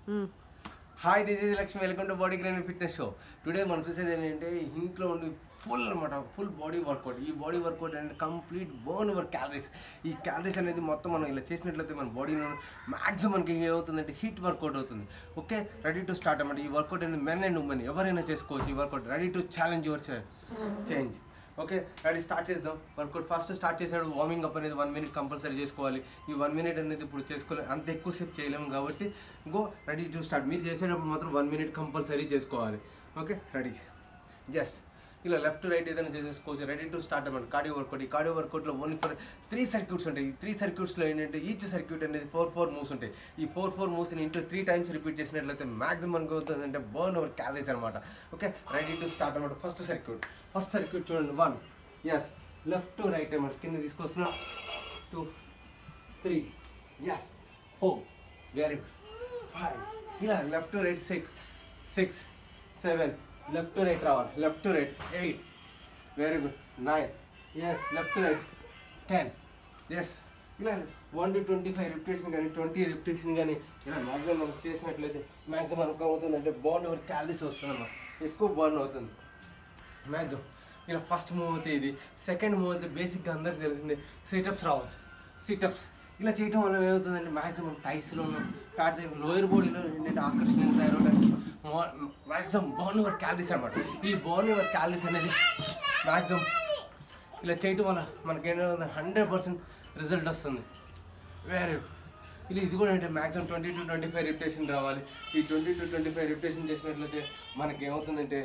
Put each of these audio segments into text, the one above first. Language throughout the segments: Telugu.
hi this is Lakshmi welcome to body grind fitness show today మనం చూసేది ఏంటంటే ఇంట్లో ఉండి ఫుల్ అనమాట ఫుల్ బాడీ వర్కౌట్ ఈ బాడీ వర్కౌట్ అంటే కంప్లీట్ బర్న్ యువర్ క్యాలరీస్ ఈ క్యాలరీస్ అనేది మొత్తం మనం ఇలా చేసినట్లయితే మన బాడీలో మ్యాక్సిమం మనకి ఏమవుతుందంటే హీట్ వర్కౌట్ అవుతుంది ఓకే రెడీ టు స్టార్ట్ అన్నమాట ఈ వర్కౌట్ అనేది మెన్ అండ్ ఉమెన్ ఎవరైనా చేసుకోవచ్చు ఈ workout ready to challenge your change okay ready start చేద్దాం వర్కౌట్ ఫస్ట్ స్టార్ట్ చేసాడు వార్మింగ్ అప్ అనేది వన్ మినిట్ కంపల్సరీ చేసుకోవాలి ఈ వన్ మినిట్ అనేది ఇప్పుడు చేసుకోవాలి అంత ఎక్కువసేపు చేయలేము కాబట్టి గో రెడీ టు స్టార్ట్ మీరు చేసేటప్పుడు మాత్రం వన్ మినిట్ కంపల్సరీ చేసుకోవాలి ఓకే రెడీ జస్ట్ ఇలా లెఫ్ట్ రైట్ ఏదైనా చేసుకోవచ్చు రెడీ టు స్టార్ట్ అన్నమాట కార్డియో వర్కౌట్ ఈ కార్డియో వర్కౌట్లో ఓన్లీ ఫర్ త్రీ సర్క్యూట్స్ ఉంటాయి ఈ త్రీ సర్క్యూట్స్లో ఏంటంటే ఈచ్ సర్క్యూట్ అనేది ఫోర్ ఫోర్ మూవ్స్ ఉంటాయి ఈ ఫోర్ ఫోర్ మూవ్స్ని ఇంటూ త్రీ టైమ్స్ రిపీట్ చేసినట్లయితే మాక్సిమం మనకు అవుతుందంటే బర్న్ ఓవర్ క్యాలరీస్ అనమాట ఓకే రెడీ టు స్టార్ట్ అనమాట ఫస్ట్ సర్క్యూట్ ఫస్ట్ సర్క్యూట్ చూడండి one yes left to right అనమాట కింద తీసుకొస్తున్నా two three yes four very good five ఇలా left to right six six seven left to right రావాలి left to right eight very good nine yes left to right ten yes ఇలా one two twenty five repetition కానీ ట్వంటీ రిపిటేషన్ కానీ ఇలా మ్యాక్సిమం మనకు చేసినట్లయితే మ్యాక్సిమం మనకు అవుతుందంటే బర్న్ ఓవర్ క్యాలరీస్ వస్తుంది అన్నమాట ఎక్కువ బర్న్ అవుతుంది మ్యాక్సిమం ఇలా ఫస్ట్ మూవ్ అయితే ఇది సెకండ్ మూవ్ అయితే బేసిక్గా అందరికి తెలిసింది సిటప్స్ రావాలి సిటప్స్ ఇలా చేయడం వల్ల ఏమవుతుందంటే మ్యాక్సిమం టైస్లో ఫ్యాట్స్ లోయర్ బాడీలో ఏంటంటే ఆకర్షణ తయారవడానికి మ్యాక్సిమం బర్న్ ఓవర్ క్యాలరీస్ అనమాట ఈ బర్న్ ఓవర్ క్యాలరీస్ అనేది మ్యాక్సిమం ఇలా చేయటం వల్ల మనకేంటంటే హండ్రెడ్ పర్సెంట్ రిజల్ట్ వస్తుంది వెరీ ఇది ఇది కూడా అంటే maximum twenty to twenty five repetition రావాలి ఈ twenty to twenty five repetition చేసినట్లయితే మనకి ఏమవుతుందంటే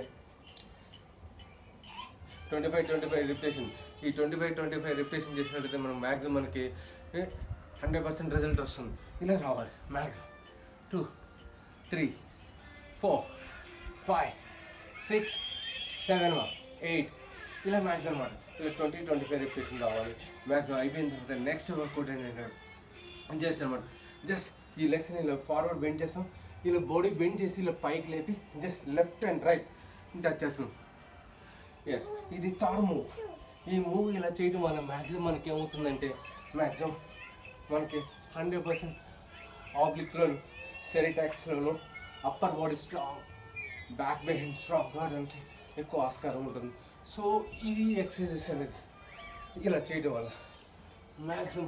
twenty five twenty five repetition ఈ twenty five twenty five repetition చేసినట్లయితే మనం మ్యాక్సిమం మనకి హండ్రెడ్ పర్సెంట్ రిజల్ట్ వస్తుంది ఇలా రావాలి maximum two three four five six seven one eight ఇలా మ్యాక్సిమం అన్నమాట ఇలా ట్వంటీ ట్వంటీ ఫైవ్ రిపిటేషన్ రావాలి మ్యాక్సిమం అయిపోయిన తర్వాత నెక్స్ట్ వర్కౌట్ ఏంటంటే చేస్తాం అనమాట జస్ట్ ఈ లెగ్స్ని ఇలా ఫార్వర్డ్ బెండ్ చేస్తాం ఇలా బాడీ బెండ్ చేసి ఇలా పైకి లేపి just left and right touch చేస్తాం ఎస్ ఇది థర్డ్ మూవ్ ఈ మూవ్ ఇలా చేయడం వల్ల మ్యాక్సిమం మనకి ఏమవుతుందంటే మ్యాక్సిమం మనకి హండ్రెడ్ పర్సెంట్ ఆబ్లిక్స్లోను సెరిటాక్స్లోను upper body strong back bend strong కావడానికి ఎక్కువ ఆస్కారం ఉంటుంది సో ఇది ఎక్సర్సైజెస్ అనేది ఇలా చేయడం వల్ల మ్యాక్సిమం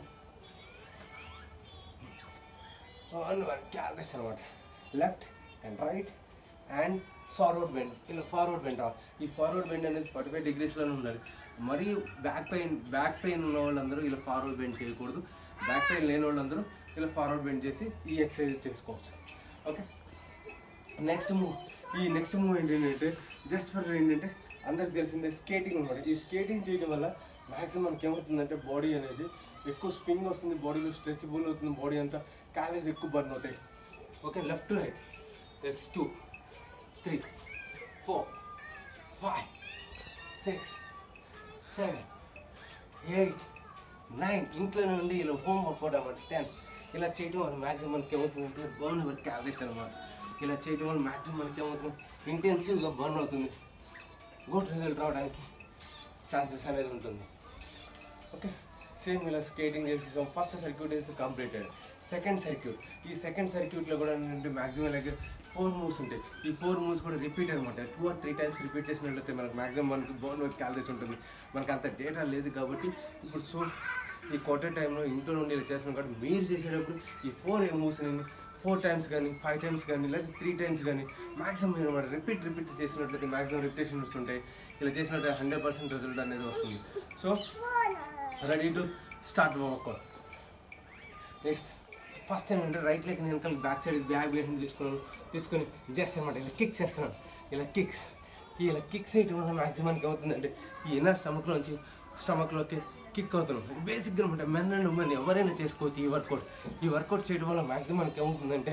వన్ వన్ క్యాలరీస్ అనమాట left and right and forward bend ఇలా ఫార్వర్డ్ బెండ్ ఈ ఫార్వర్డ్ బెండ్ అనేది ఫార్టీ ఫైవ్ డిగ్రీస్లోనే ఉండాలి మరీ బ్యాక్ పెయిన్ బ్యాక్ పెయిన్ ఉన్న వాళ్ళందరూ ఇలా ఫార్వర్డ్ బెండ్ చేయకూడదు బ్యాక్ పెయిన్ లేని వాళ్ళందరూ ఇలా ఫార్వర్డ్ బెండ్ చేసి ఈ ఎక్సర్సైజ్ చేసుకోవచ్చు ఓకే నెక్స్ట్ మూవ్ ఈ నెక్స్ట్ మూవ్ ఏంటంటే జస్ట్ ఫర్ ఏంటంటే అందరికి తెలిసిందే స్కేటింగ్ అనమాట ఈ స్కేటింగ్ చేయడం వల్ల మ్యాక్సిమం మనకి ఏమవుతుందంటే బాడీ అనేది ఎక్కువ స్ప్రింగ్ వస్తుంది బాడీలో స్ట్రెచబుల్ అవుతుంది బాడీ అంతా క్యాలరీస్ ఎక్కువ బర్న్ అవుతాయి okay left right yes two three four five six seven eight nine ఇంట్లో నుండి ఇలా హోమ్ వర్కౌట్ అన్నమాట టెన్ ఇలా చేయడం వల్ల మ్యాక్సిమం మనకి ఏమవుతుందంటే బర్న్ ఎవరి క్యాలరీస్ అనమాట ఇలా చేయడం వల్ల మ్యాక్సిమం మనకి ఏమవుతుంది ఇంటెన్సివ్గా బర్న్ అవుతుంది గుడ్ రిజల్ట్ రావడానికి ఛాన్సెస్ అనేది ఉంటుంది ఓకే సేమ్ ఇలా స్కేటింగ్ చేసేసాం first circuit is completed second circuit ఈ సెకండ్ సర్క్యూట్లో కూడా ఏంటంటే మ్యాక్సిమం లైక్ ఫోర్ మూవ్స్ ఉంటాయి ఈ ఫోర్ మూవ్స్ కూడా రిపీట్ అనమాట two or three times repeat చేసినట్లయితే మనకు మ్యాక్సిమం మనకి బోన్ విత్ క్యాలరీస్ ఉంటుంది మనకు అంత డేటా లేదు కాబట్టి ఇప్పుడు సో ఈ క్వార్టర్ టైంలో ఇంట్లో నుండి ఇలా చేస్తున్నాం కాబట్టి మీరు చేసేటప్పుడు ఈ ఫోర్ మూవ్స్ని ఫోర్ టైమ్స్ కానీ ఫైవ్ టైమ్స్ కానీ లేదా త్రీ టైమ్స్ కానీ మాక్సిమం మీరు అనమాట రిపీట్ రిపీట్ చేసినట్లయితే మాక్సిమం రిపిటేషన్ వస్తుంటాయి ఇలా చేసినట్లయితే హండ్రెడ్ పర్సెంట్ రిజల్ట్ అనేది వస్తుంది so ready to start workout next first ఏంటంటే రైట్ లెగ్ నేను బ్యాక్ సైడ్ బ్యాక్ బ్లేషన్ తీసుకున్నాను తీసుకొని జస్ట్ అనమాట ఇలా కిక్ చేస్తున్నాను ఇలా కిక్స్ ఇలా కిక్స్ చేయటం వల్ల మ్యాక్సిమం అవుతుందంటే ఈ ఇన్నర్ స్టమక్లోంచి స్టమక్లోకి కిక్ అవుతున్నాం బేసిక్గా అనమాట మెన్ అండ్ ఉమెన్ ఎవరైనా చేసుకోవచ్చు ఈ వర్కౌట్ ఈ వర్కౌట్ చేయడం వల్ల మ్యాక్సిమం ఏమవుతుందంటే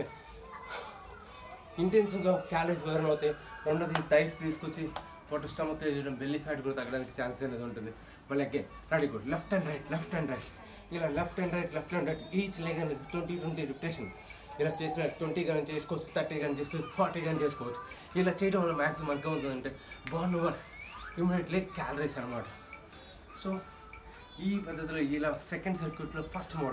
ఇంటెన్సివ్గా క్యాలరీస్ బర్న్ అవుతాయి రెండోది టైస్ తీసుకొచ్చి పొట్ట స్టమక్ చేయడం బెల్లీ ఫ్యాట్ కూడా తగ్గడానికి ఛాన్స్ అనేది ఉంటుంది మళ్ళీ again ready good left and right left and right ఇలా left and right left and right each leg అనేది ట్వంటీ ట్వంటీ రిపిటేషన్ ఇలా చేసిన ట్వంటీ కానీ చేసుకోవచ్చు థర్టీ కానీ చేసుకోవచ్చు ఫార్టీ కానీ చేసుకోవచ్చు ఇలా చేయడం వల్ల మ్యాక్సిమం మనకి అవుతుందంటే బర్న్ ఓవర్ ఇమీడియట్లీ క్యాలరీస్ అనమాట సో ఈ పద్ధతిలో ఇలా సెకండ్ సర్క్యూట్లో ఫస్ట్ మోడల్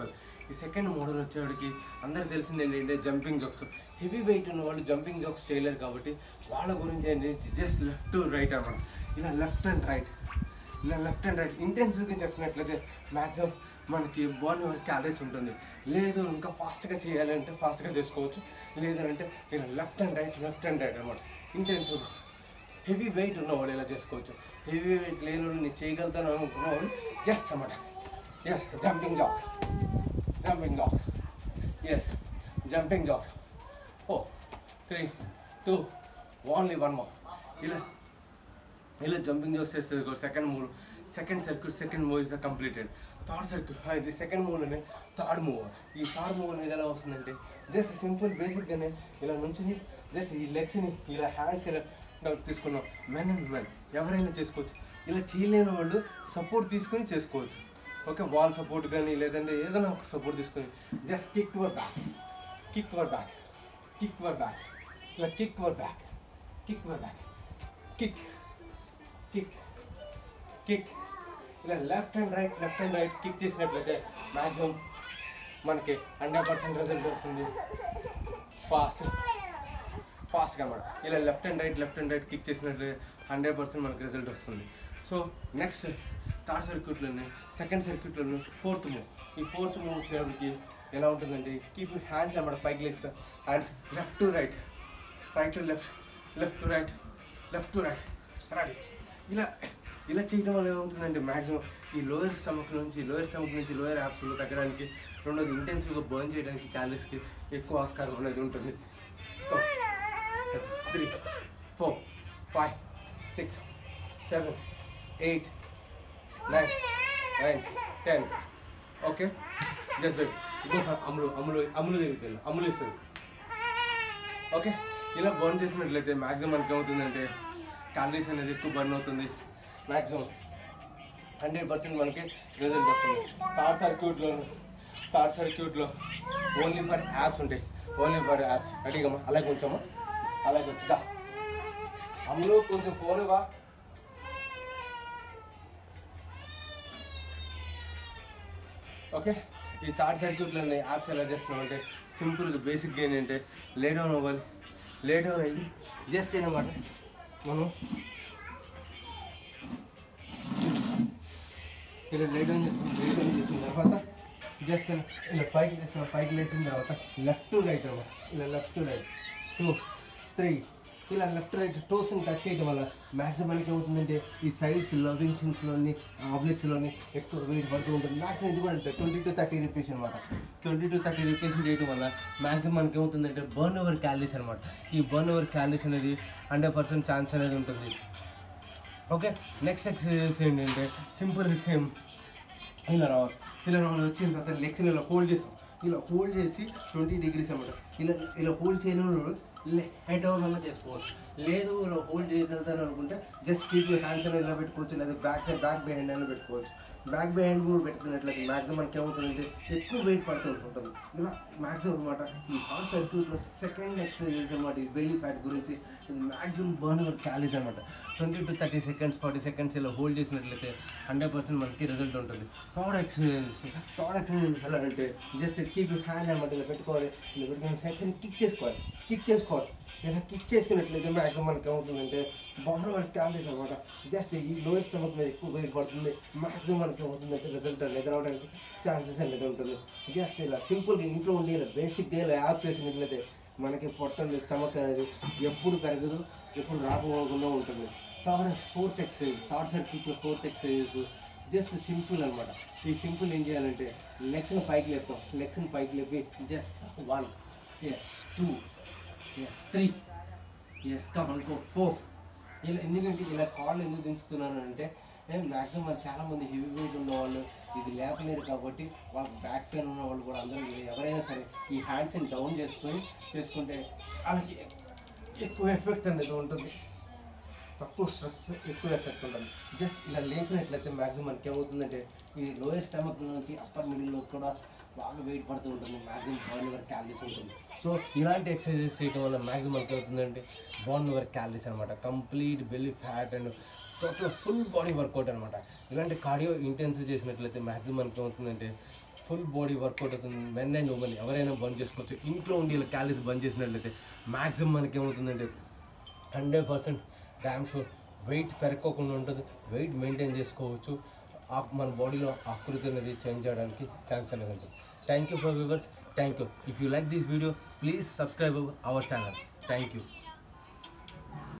ఈ సెకండ్ మోడల్ వచ్చేవాడికి అందరికి తెలిసింది ఏంటంటే జంపింగ్ జాక్స్ హెవీ వెయిట్ ఉన్న వాళ్ళు జంపింగ్ జాక్స్ చేయలేరు కాబట్టి వాళ్ళ గురించి ఏంటి జస్ట్ లెఫ్ట్ టు రైట్ అనమాట ఇలా లెఫ్ట్ అండ్ రైట్ ఇలా లెఫ్ట్ అండ్ రైట్ ఇంటెన్సివ్గా చేస్తున్నట్లయితే మ్యాక్సిమం మనకి బాడీ క్యాలరీస్ ఉంటుంది లేదు ఇంకా ఫాస్ట్గా చేయాలంటే ఫాస్ట్గా చేసుకోవచ్చు లేదంటే ఇలా left and right left and right అనమాట ఇంటెన్సివ్ హెవీ వెయిట్ ఉన్నవాడు ఇలా చేసుకోవచ్చు హెవీ వెయిట్ లేని వాడు నేను చేయగలుగుతాను అనుకున్నవాడు జస్ట్ అనమాట yes jumping jack jumping jack yes jumping jack oh three two only one more ఇలా ఇలా జంపింగ్ జాక్స్ చేస్తారు second move second circuit second move is the completed third circuit ఇది సెకండ్ మూవ్ అనేది థర్డ్ మూవ్ ఈ థర్డ్ మూవ్ అనేది ఎలా వస్తుందంటే జస్ట్ సింపుల్ బేసిక్గానే ఇలా నుంచి జస్ట్ ఈ లెగ్స్ని ఇలా హ్యాండ్స్ ఇలా డౌట్ తీసుకున్నాం మెన్ అండ్ మెన్ ఎవరైనా చేసుకోవచ్చు ఇలా చేయలేని వాళ్ళు సపోర్ట్ తీసుకొని చేసుకోవచ్చు ఓకే వాల్ సపోర్ట్ కానీ లేదంటే ఏదైనా ఒక సపోర్ట్ తీసుకొని just kick your back kick your back kick your back ఇలా kick your back kick your back kick kick kick ఇలా left and right left and right kick చేసినట్లయితే మ్యాక్సిమం మనకి హండ్రెడ్ పర్సెంట్ రిజల్ట్ వస్తుంది ఫాస్ట్ ఫాస్ట్గా అన్నమాట ఇలా left and right left and right kick చేసినట్లయితే హండ్రెడ్ పర్సెంట్ మనకి రిజల్ట్ వస్తుంది సో నెక్స్ట్ థర్డ్ సర్క్యూట్లోనే సెకండ్ సర్క్యూట్లోనే ఫోర్త్ మూవ్ ఈ ఫోర్త్ మూవ్ వచ్చేటప్పటికి ఎలా ఉంటుందంటే కీప్ హ్యాండ్స్ అన్నమాట పైకి లేస్తా hands left to right right to left left to right left to right right ఇలా ఇలా చేయడం వల్ల ఏమవుతుందంటే మ్యాక్సిమం ఈ లోయర్ స్టమక్ నుంచి లోయర్ స్టమక్ నుంచి లోయర్ యాప్స్లో తగ్గడానికి రెండోది ఇంటెన్సివ్గా బర్న్ చేయడానికి క్యాలరీస్కి ఎక్కువ ఆస్కారం అనేది ఉంటుంది three four five six seven eight nine nine ten okay just wait ఇంకో అమ్ములు అమ్ములు అమ్ములు దగ్గరికి వెళ్ళు అమ్ములు ఇస్తుంది ఓకే ఇలా బర్న్ చేసినట్లయితే మ్యాక్సిమం మనకి ఏమవుతుందంటే క్యాలరీస్ అనేది ఎక్కువ బర్న్ అవుతుంది మ్యాక్సిమం హండ్రెడ్ పర్సెంట్ మనకి రిజల్ట్ వస్తుంది థర్డ్ సర్క్యూట్లో థర్డ్ సర్క్యూట్లో ఓన్లీ ఫర్ యాప్స్ ఉంటాయి ఓన్లీ ఫర్ యాప్స్ రెడీగమ్మా అలాగే కొంచెమా అలాగే కొంచెం దా అమ్ములు కొంచెం ఫోన్ వా ఓకే ఈ థర్డ్ సర్క్యూట్లో యాప్స్ ఎలా చేస్తున్నామంటే సింపుల్గా బేసిక్గా ఏంటంటే లే డౌన్ అవ్వాలి లే డౌన్ అయ్యి జస్ట్ అనమాట మనం ఇలా లే డౌన్ లే డౌన్ చేసిన తర్వాత జస్ట్ ఇలా పైకి చేసిన పైకి లేచిన తర్వాత లెఫ్ట్ టు రైట్ అవ్వ ఇలా left to right two three ఇలా లెఫ్ట్ రైట్ టోస్ని టచ్ చేయడం వల్ల మ్యాక్సిమం మనకి ఏమవుతుందంటే ఈ సైడ్స్ లవింగ్స్లోని ఆబ్జెక్ట్స్లోని ఎక్కువ వెయిట్ పడుతూ ఉంటుంది మ్యాక్సిమం ఇది కూడా అంతే ట్వంటీ టు థర్టీ రూపీస్ అనమాట ట్వంటీ టు థర్టీ రూపీస్ చేయడం వల్ల మ్యాక్సిమం మనకి ఏమవుతుందంటే బర్న్ ఓవర్ క్యాలరీస్ అనమాట ఈ బర్న్ ఓవర్ క్యాలరీస్ అనేది హండ్రెడ్ పర్సెంట్ ఛాన్స్ అనేది ఉంటుంది ఓకే నెక్స్ట్ ఎక్సర్సైజెస్ ఏంటంటే సింపుల్ సేమ్ ఇలా రావాలి ఇలా రావాలి వచ్చిన తర్వాత లెగ్స్ని ఇలా హోల్డ్ చేస్తాం ఇలా హోల్డ్ చేసి ట్వంటీ డిగ్రీస్ అనమాట ఇలా ఇలా హోల్డ్ చేయడం హెడ్ డౌన్ అన్న చేసుకోవచ్చు లేదు ఇలా హోల్డ్ చేయగలుగుతాను అనుకుంటే జస్ట్ కీప్ హ్యాండ్స్ అని ఇలా పెట్టుకోవచ్చు లేదా బ్యాక్ సైడ్ బ్యాక్ బిహైండ్ అని పెట్టుకోవచ్చు బ్యాక్ బిహైండ్ కూడా పెట్టుకున్నట్లయితే మ్యాక్సిమం మనకి ఏమవుతుందంటే ఎక్కువ వెయిట్ పడుతూ ఉంటుంది ఇలా మ్యాక్సిమం అనమాట ఈ హార్ట్ సర్క్యూట్లో సెకండ్ ఎక్సర్సైజ్ అనమాట ఈ బెల్లీ ఫ్యాట్ గురించి ఇది మ్యాక్సిమం బర్న్ అవర్ క్యాలీస్ అనమాట twenty to thirty seconds forty seconds ఇలా హోల్డ్ చేసినట్లయితే హండ్రెడ్ పర్సెంట్ మనకి రిజల్ట్ ఉంటుంది థర్డ్ ఎక్సర్సైజ్ థర్డ్ ఎక్సర్సైజ్ ఎలా అంటే జస్ట్ కీప్ హ్యాండ్ అనమాట ఇలా పెట్టుకోవాలి ఇలా పెట్టుకుని సెక్షన్ కిక్ చేసుకోవాలి కిక్ చేసుకోవాలి ఇలా కిక్ చేసుకున్నట్లయితే మ్యాక్సిమం మనకి ఏమవుతుందంటే బర్న్ అవర్ క్యాలీస్ అనమాట జస్ట్ ఈ లోయర్ స్టమక్ మీద ఎక్కువ వెయిట్ పడుతుంది మ్యాక్సిమం మనకి ఏమవుతుందంటే రిజల్ట్ అనేది రావడానికి ఛాన్సెస్ అనేది ఉంటుంది జస్ట్ ఇలా సింపుల్గా ఇంట్లో ఉండి ఇలా బేసిక్గా ఇలా యాప్స్ చేసినట్లయితే మనకి పొట్ట స్టమక్ అనేది ఎప్పుడు పెరగదు ఎప్పుడు రాకపోకుండా ఉంటుంది కాబట్టి ఫోర్త్ ఎక్సర్సైజ్ థర్డ్ సర్క్యూట్లో ఫోర్త్ ఎక్సర్సైజెస్ జస్ట్ సింపుల్ అనమాట ఈ సింపుల్ ఏం చేయాలంటే లెగ్స్ని పైకి లేపుతాం లెగ్స్ని పైకి లేపి just one yes two yes three yes come on go four ఇలా ఎందుకంటే ఇలా కాళ్ళు ఎందుకు దించుతున్నాను అంటే మ్యాక్సిమం మరి చాలా మంది హెవీ వెయిట్ ఉన్న వాళ్ళు ఇది లేపలేరు కాబట్టి వాళ్ళకి బ్యాక్ పెయిన్ ఉన్న వాళ్ళు కూడా అందరూ ఎవరైనా సరే ఈ హ్యాండ్స్ని డౌన్ చేసుకొని చేసుకుంటే వాళ్ళకి ఎక్కువ ఎఫెక్ట్ అనేది ఉంటుంది తక్కువ స్ట్రెస్ ఎక్కువ ఎఫెక్ట్ ఉంటుంది జస్ట్ ఇలా లేపినట్లయితే మ్యాక్సిమం మనకి ఏమవుతుందంటే ఈ లోయర్ స్టమక్ నుంచి అప్పర్ మిడిల్లో కూడా బాగా వెయిట్ పడుతూ ఉంటుంది మ్యాక్సిమం బర్న్ ఓవర్ క్యాలరీస్ ఉంటుంది సో ఇలాంటి ఎక్సర్సైజెస్ చేయడం వల్ల మ్యాక్సిమం మనకి అవుతుందంటే బర్న్ ఓవర్ క్యాలరీస్ అనమాట complete belly fat and total full body workout అనమాట ఇలాంటి కార్డియో ఇంటెన్సివ్ చేసినట్లయితే మ్యాక్సిమం మనకి ఏమవుతుందంటే ఫుల్ బాడీ వర్కౌట్ అవుతుంది మెన్ అండ్ ఉమెన్ ఎవరైనా బంద్ చేసుకోవచ్చు ఇంట్లో ఉండి ఇలా క్యాలరీస్ బంద్ చేసినట్లయితే మ్యాక్సిమం మనకి ఏమవుతుందంటే hundred percent damn sure weight పెరగకుండా ఉంటుంది వెయిట్ మెయింటైన్ చేసుకోవచ్చు ఆ- మన బాడీలో ఆకృతి అనేది చేంజ్ చేయడానికి ఛాన్స్ అనేది ఉంటుంది thank you for viewers thank you if you like this video please subscribe our channel thank you